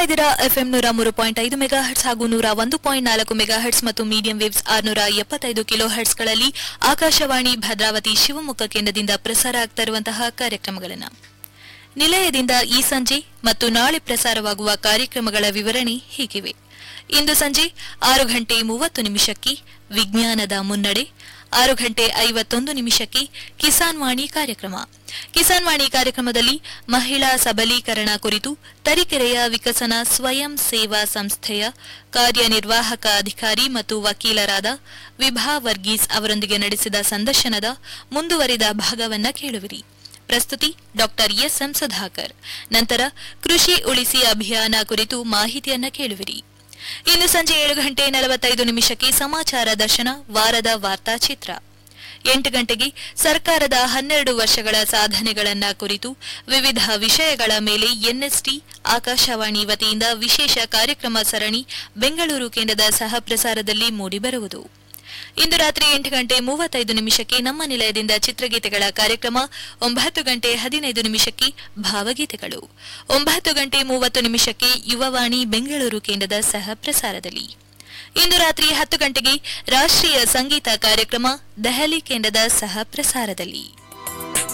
ಇದ್ದೀರಾ ಎಫ್ಎಂ ನೂರ ಮೂರು ಪಾಯಿಂಟ್ ಐದು ಮೆಗಾ ಹರ್ಟ್ಸ್ ಹಾಗೂ ನೂರ ಒಂದು ಪಾಯಿಂಟ್ ನಾಲ್ಕು ಮೆಗಾ ಹರ್ಟ್ಸ್ ಮತ್ತು ಮೀಡಿಯಂ ವೇವ್ಸ್ ಆರ್ನೂರ ಎಪ್ಪತ್ತೈದು ಕಿಲೋ ಹರ್ಟ್ಸ್ಗಳಲ್ಲಿ ಆಕಾಶವಾಣಿ ಭದ್ರಾವತಿ ಶಿವಮೊಗ್ಗ ಕೇಂದ್ರದಿಂದ ಪ್ರಸಾರ ಆಗ್ತಾ ಇರುವಂತಹ ಕಾರ್ಯಕ್ರಮಗಳನ್ನು ನಿಲಯದಿಂದ ಈ ಸಂಜೆ ಮತ್ತು ನಾಳೆ ಪ್ರಸಾರವಾಗುವ ಕಾರ್ಯಕ್ರಮಗಳ ವಿವರಣೆ ಹೀಗಿವೆ ಇಂದು ಸಂಜೆ ಆರು ಗಂಟೆ ಮೂವತ್ತು ನಿಮಿಷಕ್ಕೆ ವಿಜ್ಞಾನದ ಮುನ್ನಡೆ ಆರು ಗಂಟೆ ಐವತ್ತೊಂದು ನಿಮಿಷಕ್ಕೆ ಕಿಸಾನ್ ವಾಣಿ ಕಾರ್ಯಕ್ರಮ ಕಿಸಾನ್ ವಾಣಿ ಕಾರ್ಯಕ್ರಮದಲ್ಲಿ ಮಹಿಳಾ ಸಬಲೀಕರಣ ಕುರಿತು ತರೀಕೆರೆಯ ವಿಕಸನ ಸ್ವಯಂ ಸೇವಾ ಸಂಸ್ಥೆಯ ಕಾರ್ಯನಿರ್ವಾಹಕ ಅಧಿಕಾರಿ ಮತ್ತು ವಕೀಲರಾದ ವಿಭಾ ವರ್ಗೀಸ್ ಅವರೊಂದಿಗೆ ನಡೆಸಿದ ಸಂದರ್ಶನದ ಮುಂದುವರಿದ ಭಾಗವನ್ನ ಕೇಳುವಿರಿ ಪ್ರಸ್ತುತಿ ಡಾಕ್ಟರ್ ಎಸ್ಎಂ ಸುಧಾಕರ್ ನಂತರ ಕೃಷಿ ಉಳಿಸಿ ಅಭಿಯಾನ ಕುರಿತು ಮಾಹಿತಿಯನ್ನ ಕೇಳುವಿರಿ ಇಂದು ಸಂಜೆ ಏಳು ಗಂಟೆ ನಲವತ್ತೈದು ನಿಮಿಷಕ್ಕೆ ಸಮಾಚಾರ ದರ್ಶನ ವಾರದ ವಾರ್ತಾಚಿತ್ರ ಎಂಟು ಗಂಟೆಗೆ ಸರ್ಕಾರದ ಹನ್ನೆರಡು ವರ್ಷಗಳ ಸಾಧನೆಗಳನ್ನ ಕುರಿತು ವಿವಿಧ ವಿಷಯಗಳ ಮೇಲೆ ಎನ್ಎಸ್ಟಿ ಆಕಾಶವಾಣಿ ವತಿಯಿಂದ ವಿಶೇಷ ಕಾರ್ಯಕ್ರಮ ಸರಣಿ ಬೆಂಗಳೂರು ಕೇಂದ್ರದ ಸಹ ಪ್ರಸಾರದಲ್ಲಿ ಮೂಡಿಬರುವುದು ಇಂದು ರಾತ್ರಿ ಎಂಟು ಗಂಟೆ ಮೂವತ್ತೈದು ನಿಮಿಷಕ್ಕೆ ನಮ್ಮ ನಿಲಯದಿಂದ ಚಿತ್ರಗೀತೆಗಳ ಕಾರ್ಯಕ್ರಮ ಒಂಬತ್ತು ಗಂಟೆ ಹದಿನೈದು ನಿಮಿಷಕ್ಕೆ ಭಾವಗೀತೆಗಳು ಒಂಬತ್ತು ಗಂಟೆ ಮೂವತ್ತು ನಿಮಿಷಕ್ಕೆ ಯುವವಾಣಿ ಬೆಂಗಳೂರು ಕೇಂದ್ರದ ಸಹ ಪ್ರಸಾರದಲ್ಲಿ ಇಂದು ರಾತ್ರಿ ಹತ್ತು ಗಂಟೆಗೆ ರಾಷ್ಟ್ರೀಯ ಸಂಗೀತ ಕಾರ್ಯಕ್ರಮ ದೆಹಲಿ ಕೇಂದ್ರದ ಸಹ ಪ್ರಸಾರದಲ್ಲಿ